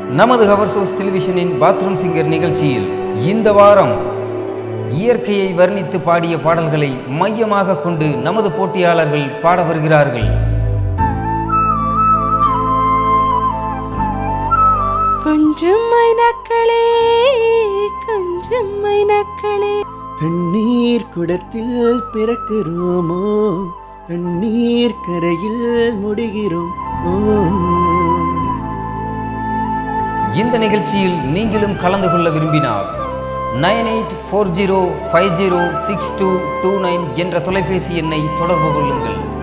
நமது our source டெலிவிஷனின் bathroom singer நிகழ்ச்சியில் இந்த வாரம் இயற்கையை வர்ணித்து பாடிய பாடல்களை மையமாக கொண்டு நமது போட்டியாளர்கள் பாட வருகிறார்கள் கொஞ்சம் மைனக்களே கொஞ்சம் மைனக்களே தண்ணீர் குடத்தில் பிறக்கிறோமோ தண்ணீர் கரையில் முடிகிறோம் ஓ இந்த நிகழ்ச்சியில் நீங்களும் கலந்து கொள்ள விரும்பினால் nine eight four zero five zero six two two nine என்ற தொலைபேசி எண்ணை தொடர்பு கொள்ளுங்கள்